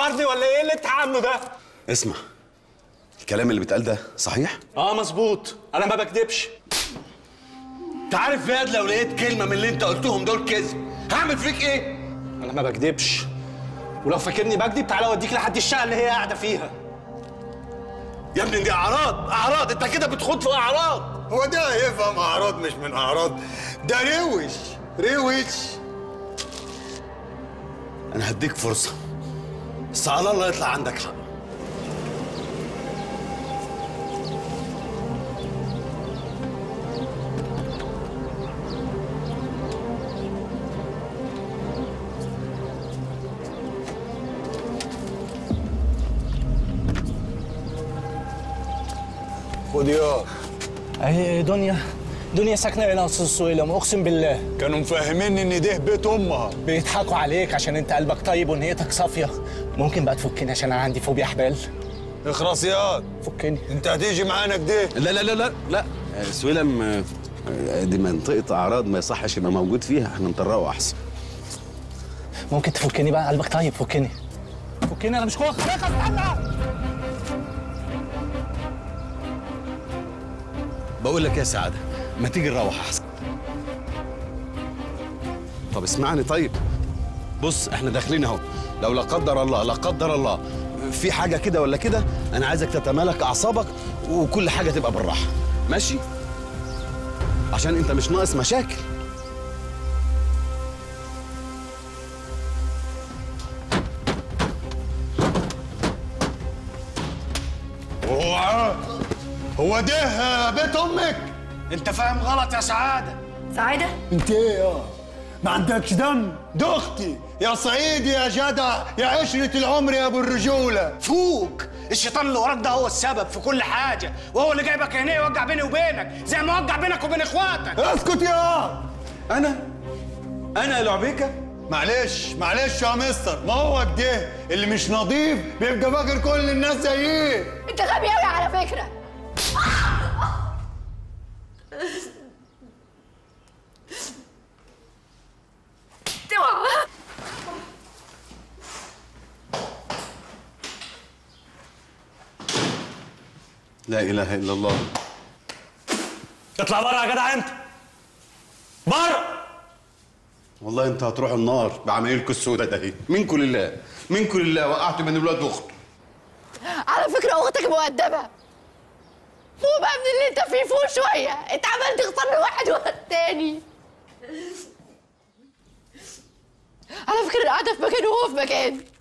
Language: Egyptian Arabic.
بتنورني ولا ايه اللي انت عامله ده اسمع الكلام اللي بيتقال ده صحيح اه مظبوط انا ما بكدبش انت عارف ياد لو لقيت كلمه من اللي انت قلتهم دول كذب هعمل فيك ايه انا ما بكدبش ولو فاكرني بكدب تعالى اوديك لحد الشقه اللي هي قاعده فيها يا ابني دي اعراض اعراض انت كده بتخوض في اعراض هو ده هيفهم اعراض مش من اعراض ده روش روش انا هديك فرصه بس على الله يطلع عندك حق خد يا اهي دنيا دنيا ساكنه هنا يا استاذ سويلم اقسم بالله كانوا مفهميني ان ده بيت امها بيضحكوا عليك عشان انت قلبك طيب ونيتك صافيه ممكن بقى تفكني عشان انا عندي فوبيا حبال اخرس ياض فكني انت هتيجي معانا كده لا لا لا لا لا آه، سويلم آه، آه، دي منطقة أعراض ما يصحش يبقى موجود فيها احنا نطرقه أحسن ممكن تفكني بقى قلبك طيب فكني فكني انا مش خوخ خلاص استنى بقول لك يا سعادة ما تيجي نروح أحسن طب اسمعني طيب بص احنا داخلين اهو لو لا قدر الله لا قدر الله في حاجة كده ولا كده أنا عايزك تتمالك أعصابك وكل حاجة تبقى بالراحة ماشي؟ عشان أنت مش ناقص مشاكل اوعى هو ده بيت امك انت فاهم غلط يا سعاده سعادة انت ايه يا ما عندكش دم ده اختي يا صعيد يا جدع يا عشرة العمر يا ابو الرجولة فوق الشيطان اللي وراك ده هو السبب في كل حاجه وهو اللي جايبك هنا يوجع بيني وبينك زي ما وجع بينك وبين اخواتك اسكت يا أنا أنا يا لعبيكة معلش معلش يا مستر ما هو كده اللي مش نظيف بيبقى فاكر كل الناس زيه انت غبي قوي على فكرة اوعى لا إله إلا الله اطلع بره يا جدع انت بره والله انت هتروح النار بعمايلكوا السوداء ده منكم لله منكم لله وقعت من الولاد واخته على فكرة اختك مؤدبة فوق بقى من اللي انت فيه فوق شوية انت عمال تختار لي واحد ورا التاني على فكرة انا قاعدة في مكان وهو في مكان